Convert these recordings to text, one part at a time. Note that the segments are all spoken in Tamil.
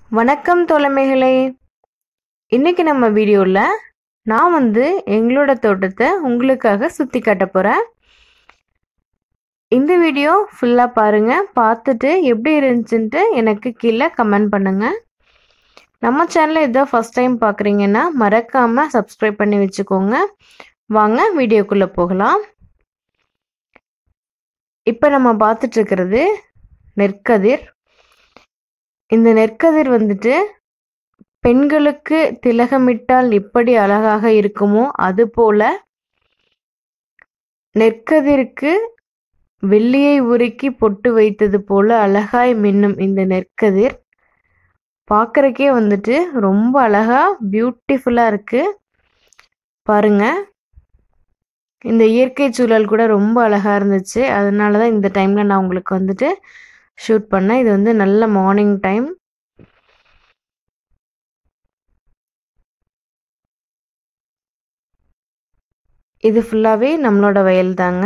வணக்கம் தோழமைகளே இன்னைக்கு நம்ம வீடியோவில் நான் வந்து எங்களோட தோட்டத்தை உங்களுக்காக சுற்றி காட்ட போகிறேன் இந்த வீடியோ ஃபுல்லாக பாருங்கள் பார்த்துட்டு எப்படி இருந்துச்சுன்ட்டு எனக்கு கீழே கமெண்ட் பண்ணுங்கள் நம்ம சேனலை இதான் ஃபஸ்ட் டைம் பார்க்குறீங்கன்னா மறக்காமல் சப்ஸ்கிரைப் பண்ணி வச்சுக்கோங்க வாங்க வீடியோக்குள்ளே போகலாம் இப்போ நம்ம பார்த்துட்டு இருக்கிறது நெற்கதிர் இந்த நெற்கதிர் வந்துட்டு பெண்களுக்கு திலகமிட்டால் எப்படி அழகாக இருக்குமோ அது போல நெற்கதிருக்கு வெள்ளியை உருக்கி பொட்டு வைத்தது போல அழகாய் மின்னும் இந்த நெற்கதிர் பார்க்குறக்கே வந்துட்டு ரொம்ப அழகா பியூட்டிஃபுல்லாக இருக்கு பாருங்க இந்த இயற்கை சூழல் கூட ரொம்ப அழகா இருந்துச்சு அதனால தான் இந்த டைமில் நான் உங்களுக்கு வந்துட்டு ஷூட் பண்ணேன் இது வந்து நல்ல மார்னிங் டைம் இது ஃபுல்லாகவே நம்மளோட வயல் தாங்க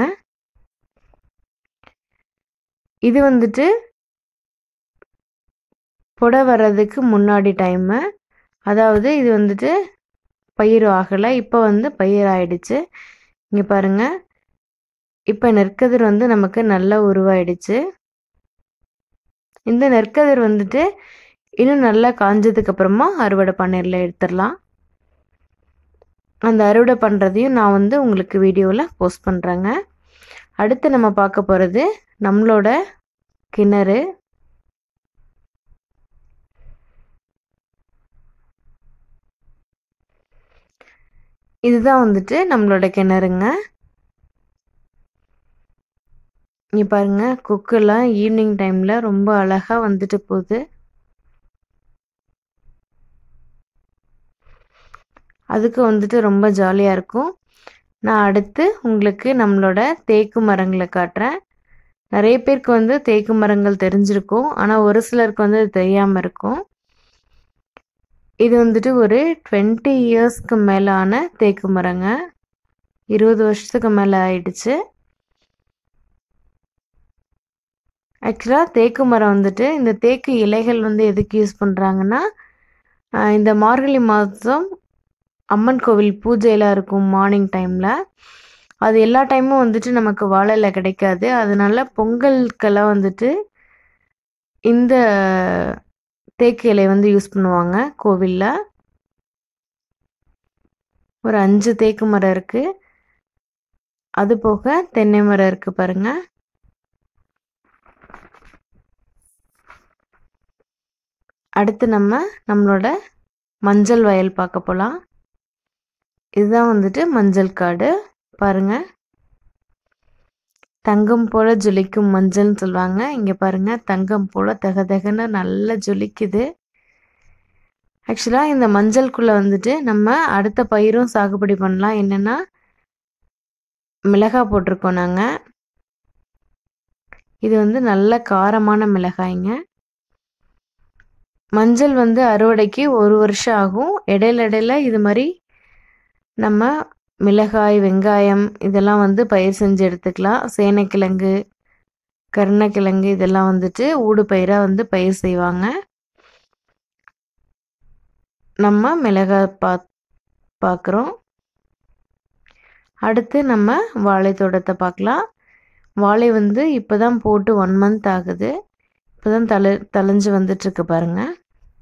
இது வந்துட்டு புடை வர்றதுக்கு முன்னாடி டைமு அதாவது இது வந்துட்டு பயிர் ஆகலை இப்போ வந்து பயிர் ஆயிடுச்சு இங்கே பாருங்கள் இப்போ நெற்கதிர் வந்து நமக்கு நல்லா உருவாயிடுச்சு இந்த நெற்கதிர் வந்துட்டு இன்னும் நல்லா காஞ்சதுக்கு அப்புறமா அறுவடை பண்ணிடல எடுத்துடலாம் அந்த அறுவடை பண்ணுறதையும் நான் வந்து உங்களுக்கு வீடியோவில் போஸ்ட் பண்ணுறேங்க அடுத்து நம்ம பார்க்க போகிறது நம்மளோட கிணறு இதுதான் வந்துட்டு நம்மளோட கிணறுங்க இங்கே பாருங்க கொக்குலாம் ஈவினிங் டைமில் ரொம்ப அழகாக வந்துட்டு போகுது அதுக்கு வந்துட்டு ரொம்ப ஜாலியாக இருக்கும் நான் அடுத்து உங்களுக்கு நம்மளோட தேக்கு மரங்களை காட்டுறேன் நிறைய பேருக்கு வந்து தேக்கு மரங்கள் தெரிஞ்சிருக்கும் ஆனால் ஒரு சிலருக்கு வந்து அது தெரியாமல் இருக்கும் இது வந்துட்டு ஒரு டுவெண்ட்டி இயர்ஸ்க்கு மேலான தேக்கு மரங்க இருபது வருஷத்துக்கு மேலே ஆயிடுச்சு ஆக்சுவலாக தேக்கு மரம் வந்துட்டு இந்த தேக்கு இலைகள் வந்து எதுக்கு யூஸ் பண்ணுறாங்கன்னா இந்த மார்கழி மாதம் அம்மன் கோவில் பூஜையெல்லாம் இருக்கும் மார்னிங் டைமில் அது எல்லா டைமும் வந்துட்டு நமக்கு வாழையில கிடைக்காது அதனால பொங்கலுக்கெல்லாம் வந்துட்டு இந்த தேக்கு இலை வந்து யூஸ் பண்ணுவாங்க கோவிலில் ஒரு அஞ்சு தேக்கு மரம் இருக்குது அது போக தென்னை மரம் இருக்குது பாருங்கள் அடுத்து நம்ம நம்மளோட மஞ்சள் வயல் பார்க்க போகலாம் இதுதான் வந்துட்டு மஞ்சள் காடு பாருங்க தங்கம் போல ஜொலிக்கும் மஞ்சள்னு சொல்லுவாங்க இங்கே பாருங்க தங்கம் போல தக தகன்னு நல்லா ஜொலிக்குது ஆக்சுவலாக இந்த மஞ்சள்குள்ளே வந்துட்டு நம்ம அடுத்த பயிரும் சாகுபடி பண்ணலாம் என்னென்னா மிளகாய் போட்டிருக்கோம் நாங்கள் இது வந்து நல்ல காரமான மிளகாய்ங்க மஞ்சள் வந்து அறுவடைக்கு ஒரு வருஷம் ஆகும் இடையில இடையில இது மாதிரி நம்ம மிளகாய் வெங்காயம் இதெல்லாம் வந்து பயிர் செஞ்சு எடுத்துக்கலாம் சேனைக்கிழங்கு கருணக்கிழங்கு இதெல்லாம் வந்துட்டு ஊடு பயிராக வந்து பயிர் செய்வாங்க நம்ம மிளகாய் பா பார்க்குறோம் அடுத்து நம்ம வாழை தோட்டத்தை பார்க்கலாம் வாழை வந்து இப்போ தான் போட்டு ஒன் மந்த் ஆகுது இப்போ தான் தலை தலைஞ்சு வந்துட்டுருக்கு பாருங்கள்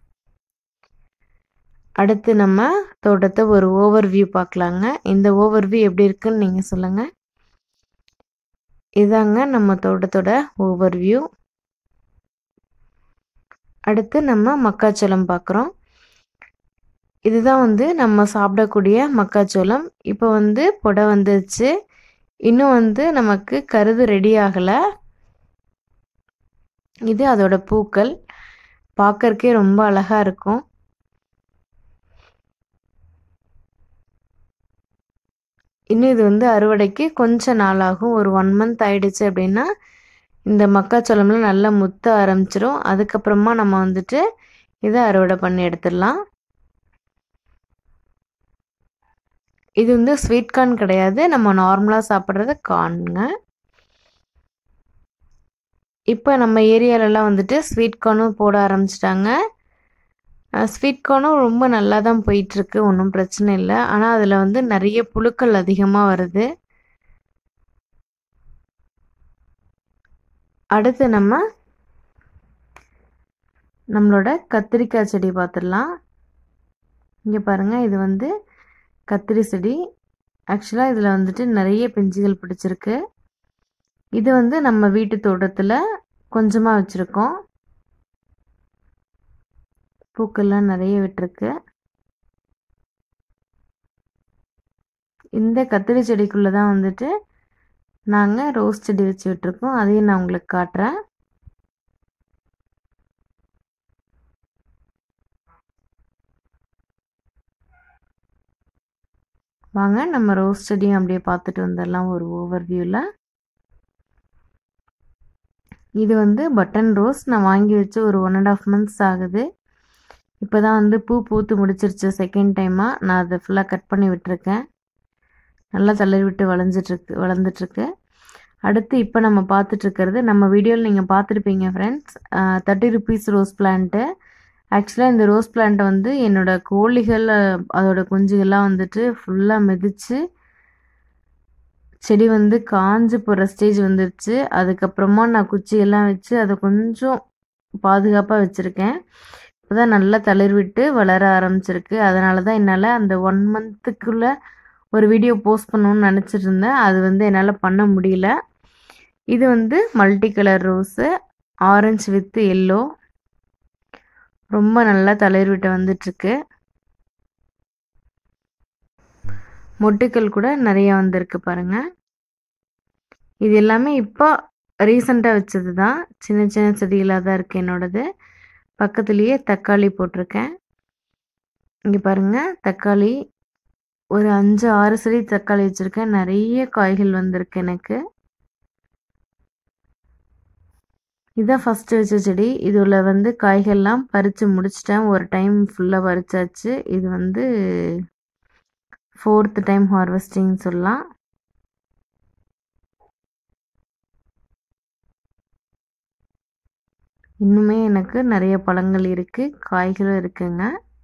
அடுத்து நம்ம தோட்டத்தை ஒரு ஓவர் வியூ பார்க்கலாங்க இந்த ஓவர் வியூ எப்படி இருக்குன்னு நீங்கள் சொல்லுங்கள் இதாங்க நம்ம தோட்டத்தோட ஓவர் வியூ அடுத்து நம்ம மக்காச்சோளம் பார்க்குறோம் இதுதான் வந்து நம்ம சாப்பிடக்கூடிய மக்காச்சோளம் இப்போ வந்து புடை வந்துருச்சு இன்னும் வந்து நமக்கு கருது ரெடி ஆகலை இது அதோட பூக்கள் பார்க்கறக்கே ரொம்ப அழகாக இருக்கும் இன்னும் இது வந்து அறுவடைக்கு கொஞ்சம் நாளாகும் ஒரு ஒன் மந்த் ஆயிடுச்சு அப்படின்னா இந்த மக்காச்சோளம்லாம் நல்லா முத்த ஆரம்பிச்சிடும் அதுக்கப்புறமா நம்ம வந்துட்டு இதை அறுவடை பண்ணி எடுத்துடலாம் இது வந்து ஸ்வீட் கார்ன் கிடையாது நம்ம நார்மலாக சாப்பிட்றது கார்னுங்க இப்போ நம்ம ஏரியாலலாம் வந்துட்டு ஸ்வீட் கார்னும் போட ஆரம்பிச்சிட்டாங்க ஸ்வீட் கார்னும் ரொம்ப நல்லா தான் போயிட்டுருக்கு ஒன்றும் பிரச்சனை இல்லை ஆனால் அதில் வந்து நிறைய புழுக்கள் அதிகமாக வருது அடுத்து நம்ம நம்மளோட கத்திரிக்காய் செடி பார்த்துடலாம் இங்கே பாருங்கள் இது வந்து கத்திரி செடி ஆக்சுவலாக இதில் வந்துட்டு நிறைய பிஞ்சுகள் பிடிச்சிருக்கு இது வந்து நம்ம வீட்டு தோட்டத்தில் கொஞ்சமாக வச்சுருக்கோம் பூக்கள்லாம் நிறைய விட்டுருக்கு இந்த கத்திரி செடிக்குள்ளே தான் வந்துட்டு நாங்கள் ரோஸ் செடி வச்சு விட்டுருக்கோம் அதையும் நான் உங்களுக்கு காட்டுறேன் வாங்க நம்ம ரோஸ் செடியும் அப்படியே பார்த்துட்டு வந்துடலாம் ஒரு ஓவர் வியூவில் இது வந்து பட்டன் ரோஸ் நான் வாங்கி வச்சு ஒரு ஒன் அண்ட் ஆஃப் மந்த்ஸ் ஆகுது இப்போ தான் வந்து பூ பூத்து முடிச்சிருச்சு செகண்ட் டைமாக நான் அதை ஃபுல்லாக கட் பண்ணி விட்டுருக்கேன் நல்லா தளரி விட்டு வளைஞ்சிட்ருக்கு வளர்ந்துட்டுருக்கு அடுத்து இப்போ நம்ம பார்த்துட்ருக்கிறது நம்ம வீடியோவில் நீங்கள் பார்த்துருப்பீங்க friends thirty rupees rose plant ஆக்சுவலாக இந்த ரோஸ் பிளான்ட்டை வந்து என்னோடய கோழிகள் அதோட குஞ்சுகள்லாம் வந்துட்டு ஃபுல்லாக மிதித்து செடி வந்து காஞ்சு போகிற ஸ்டேஜ் வந்துருச்சு அதுக்கப்புறமா நான் குச்சியெல்லாம் வச்சு அதை கொஞ்சம் பாதுகாப்பாக வச்சுருக்கேன் இப்போ தான் நல்லா தளிர் விட்டு வளர ஆரம்பிச்சிருக்கு அதனால தான் என்னால் அந்த ஒன் மந்த்துக்குள்ளே ஒரு வீடியோ போஸ்ட் பண்ணணும்னு நினச்சிட்டு இருந்தேன் அது வந்து என்னால் பண்ண முடியல இது வந்து multi colour rose orange with yellow ரொம்ப நல்லா தளிர் விட்டு வந்துட்டுருக்கு மொட்டுக்கள் கூட நிறைய வந்திருக்கு பாருங்க இது எல்லாமே இப்போ ரீசண்டாக வச்சது தான் சின்ன சின்ன செடிகளாக தான் இருக்குது என்னோடது பக்கத்துலேயே தக்காளி போட்டிருக்கேன் இங்கே பாருங்கள் தக்காளி ஒரு அஞ்சு ஆறு செடி தக்காளி வச்சுருக்கேன் நிறைய காய்கள் வந்திருக்கு எனக்கு இதான் ஃபஸ்ட்டு வச்ச செடி இதில் வந்து காய்கள்லாம் பறித்து முடிச்சிட்டேன் ஒரு டைம் ஃபுல்லாக பறிச்சாச்சு இது வந்து ஃபோர்த்து டைம் ஹார்வெஸ்டிங் சொல்லலாம் இன்னுமே எனக்கு நிறைய பழங்கள் இருக்குது காய்களும் இருக்குங்க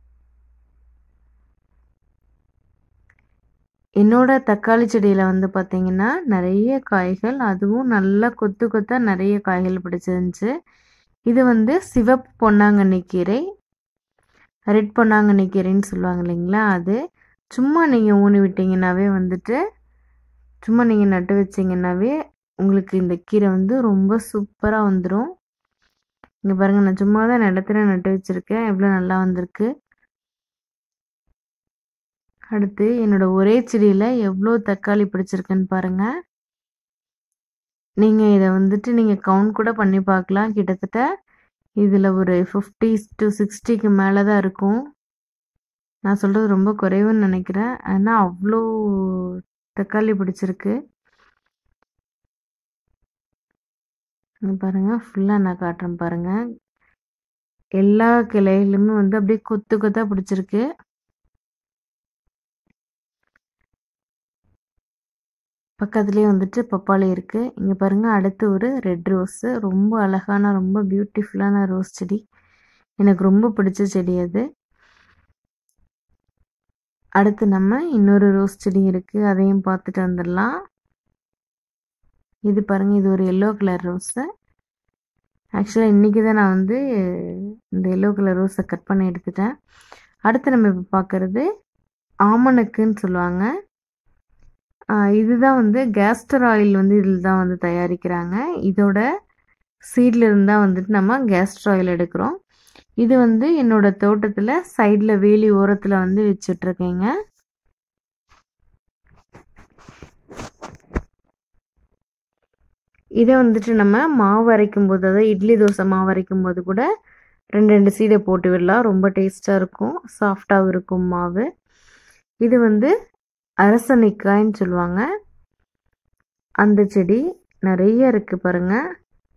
என்னோட தக்காளி செடியில் வந்து பார்த்திங்கன்னா நிறைய காய்கள் அதுவும் நல்லா கொத்து கொத்தாக நிறைய காய்கள் பிடிச்சிருந்துச்சு இது வந்து சிவப்பு பொன்னாங்கண்ணி கீரை ரெட் பொன்னாங்கண்ணி கீரைன்னு சொல்லுவாங்க இல்லைங்களா அது சும்மா நீங்கள் ஊனி விட்டிங்கனாவே வந்துட்டு சும்மா நீங்கள் நட்டு வச்சிங்கன்னாவே உங்களுக்கு இந்த கீரை வந்து ரொம்ப சூப்பராக வந்துடும் இங்கே பாருங்கள் நான் சும்மா தான் நிலத்துல நட்டு வச்சுருக்கேன் எவ்வளோ நல்லா வந்திருக்கு அடுத்து என்னோட ஒரே செடியில் எவ்வளோ தக்காளி பிடிச்சிருக்குன்னு பாருங்கள் நீங்கள் இதை வந்துட்டு நீங்கள் கவுண்ட் கூட பண்ணி பார்க்கலாம் கிட்டத்தட்ட இதில் ஒரு ஃபிஃப்டி டு சிக்ஸ்டிக்கு மேலே தான் இருக்கும் நான் சொல்கிறது ரொம்ப குறைவுன்னு நினைக்கிறேன் ஆனால் அவ்வளோ தக்காளி பிடிச்சிருக்கு பாருங்கள் ஃபுல்லாக நான் காட்டுறேன் பாருங்கள் எல்லா கிளையிலுமே வந்து அப்படியே கொத்து கொத்தாக பிடிச்சிருக்கு பக்கத்துலேயே வந்துட்டு பப்பாளி இருக்குது இங்கே பாருங்கள் அடுத்து ஒரு ரெட் ரோஸு ரொம்ப அழகான ரொம்ப பியூட்டிஃபுல்லான ரோஸ் செடி எனக்கு ரொம்ப பிடிச்ச செடி அது அடுத்து நம்ம இன்னொரு ரோஸ் செடி இருக்குது அதையும் பார்த்துட்டு வந்துடலாம் இது பாருங்கள் இது ஒரு எல்லோ கலர் ரோஸு ஆக்சுவலாக இன்றைக்கி தான் நான் வந்து இந்த எல்லோ கலர் ரோஸை கட் பண்ணி எடுத்துட்டேன் அடுத்து நம்ம இப்போ பார்க்குறது ஆமணக்குன்னு சொல்லுவாங்க இதுதான் வந்து கேஸ்டர் ஆயில் வந்து இதில் தான் வந்து தயாரிக்கிறாங்க இதோட சீடில் இருந்தால் வந்துட்டு நம்ம கேஸ்டர் ஆயில் எடுக்கிறோம் இது வந்து என்னோட தோட்டத்தில் சைடில் வேலி ஓரத்தில் வந்து வச்சுட்ருக்கேங்க இதை வந்துட்டு நம்ம மாவு அரைக்கும் போது அதாவது இட்லி தோசை மாவு அரைக்கும் போது கூட ரெண்டு ரெண்டு சீடை போட்டு விடலாம் ரொம்ப டேஸ்ட்டாக இருக்கும் சாஃப்டாகவும் இருக்கும் மாவு இது வந்து அரசணிக்காய்ன்னு சொல்லுவாங்க அந்த செடி நிறைய இருக்குது பாருங்கள்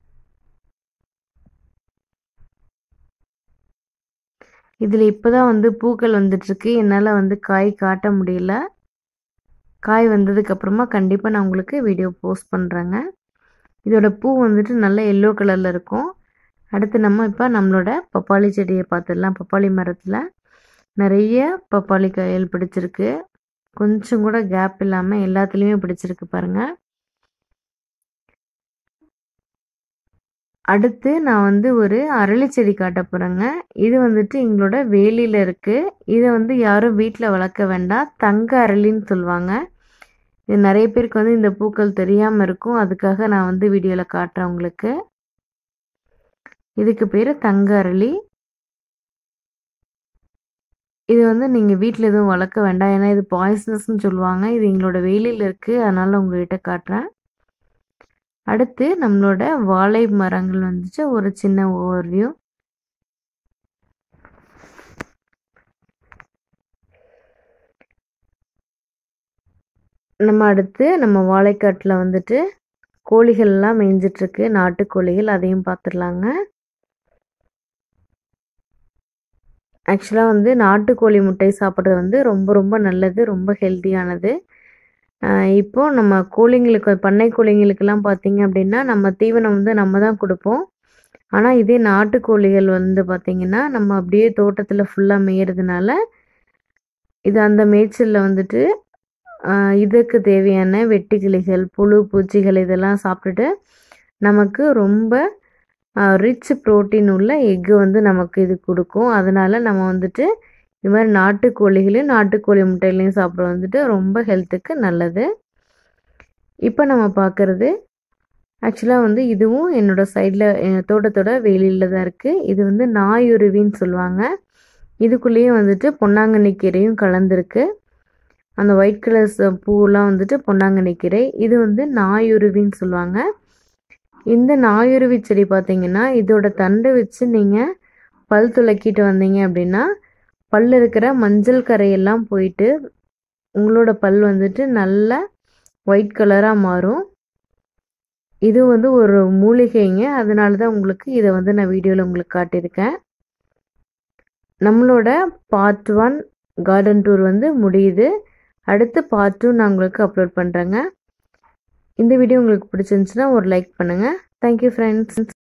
இதில் இப்போ தான் வந்து பூக்கள் வந்துட்டுருக்கு என்னால் வந்து காய் காட்ட முடியல காய் வந்ததுக்கப்புறமா கண்டிப்பாக நான் உங்களுக்கு வீடியோ போஸ்ட் பண்ணுறேங்க இதோட பூ வந்துட்டு நல்ல எல்லோ கலரில் இருக்கும் அடுத்து நம்ம இப்போ நம்மளோட பப்பாளி செடியை பார்த்துடலாம் பப்பாளி மரத்தில் நிறைய பப்பாளி காயல் பிடிச்சிருக்கு கொஞ்சம் கூட கேப் இல்லாமல் எல்லாத்துலேயுமே பிடிச்சிருக்கு பாருங்கள் அடுத்து நான் வந்து ஒரு அரளி செடி காட்ட போகிறேங்க இது வந்துட்டு எங்களோட வேலியில் இருக்குது இதை வந்து யாரும் வீட்டில் வளர்க்க வேண்டாம் தங்க அரளின்னு சொல்லுவாங்க இது நிறைய பேருக்கு வந்து இந்த பூக்கள் தெரியாமல் இருக்கும் அதுக்காக நான் வந்து வீடியோவில் காட்டுறேன் உங்களுக்கு இதுக்கு பேர் தங்க அரளி இது வந்து நீங்கள் வீட்டில் எதுவும் வளர்க்க வேண்டாம் ஏன்னா இது பாய்சனஸ்ன்னு சொல்லுவாங்க இது எங்களோட வெயிலில் இருக்குது அதனால் உங்கள்கிட்ட காட்டுறேன் அடுத்து நம்மளோட வாழை மரங்கள் வந்துச்சு ஒரு சின்ன ஓவர்வியூ நம்ம அடுத்து நம்ம வாழைக்காட்டில் வந்துட்டு கோழிகள்லாம் மேய்ஞ்சிட்ருக்கு நாட்டுக்கோழிகள் அதையும் பார்த்துடலாங்க ஆக்சுவலாக வந்து நாட்டுக்கோழி முட்டை சாப்பிட்றது வந்து ரொம்ப ரொம்ப நல்லது ரொம்ப ஹெல்த்தியானது இப்போது நம்ம கோழிங்களுக்கு பண்ணை கோழிங்களுக்கெல்லாம் பார்த்திங்க அப்படின்னா நம்ம தீவனம் வந்து நம்ம தான் கொடுப்போம் ஆனால் இதே நாட்டுக்கோழிகள் வந்து பார்த்திங்கன்னா நம்ம அப்படியே தோட்டத்தில் ஃபுல்லாக மேயறதுனால இது அந்த மேய்ச்சலில் வந்துட்டு இதுக்கு தேவையான வெட்டுக்கிளிகள் புழு பூச்சிகள் இதெல்லாம் சாப்பிட்டுட்டு நமக்கு ரொம்ப ரிச் ப்ரோட்டீன் உள்ள எக்கு வந்து நமக்கு இது கொடுக்கும் அதனால் நம்ம வந்துட்டு இது மாதிரி நாட்டுக்கோழிகளையும் நாட்டுக்கோழி முட்டைகளையும் சாப்பிட வந்துட்டு ரொம்ப ஹெல்த்துக்கு நல்லது இப்போ நம்ம பார்க்குறது ஆக்சுவலாக வந்து இதுவும் என்னோடய சைடில் தோட்டத்தோட வேலியில் தான் இருக்குது இது வந்து நாயுருவின்னு சொல்லுவாங்க இதுக்குள்ளேயும் வந்துட்டு பொன்னாங்கண்ணி கீரையும் கலந்துருக்கு அந்த ஒயிட் கலர்ஸ் பூவெலாம் வந்துட்டு பொன்னாங்கண்ணி கீரை இது வந்து நாயுருவின்னு சொல்லுவாங்க இந்த நாயுருவி செடி பார்த்தீங்கன்னா இதோட தண்டை வச்சு நீங்கள் பல் துளக்கிட்டு வந்தீங்க அப்படின்னா பல் இருக்கிற மஞ்சள் கரையெல்லாம் போயிட்டு உங்களோட பல் வந்துட்டு நல்ல ஒயிட் கலராக மாறும் இது வந்து ஒரு மூலிகைங்க அதனால தான் உங்களுக்கு இதை வந்து நான் வீடியோவில் உங்களுக்கு காட்டியிருக்கேன் நம்மளோட பார்ட் ஒன் கார்டன் டூர் வந்து முடியுது அடுத்து பார்ட் டூ நான் உங்களுக்கு அப்லோட் பண்ணுறேங்க இந்த வீடியோ உங்களுக்கு பிடிச்சிருந்துச்சுன்னா ஒரு லைக் பண்ணுங்கள் தேங்க்யூ ஃப்ரெண்ட்ஸ்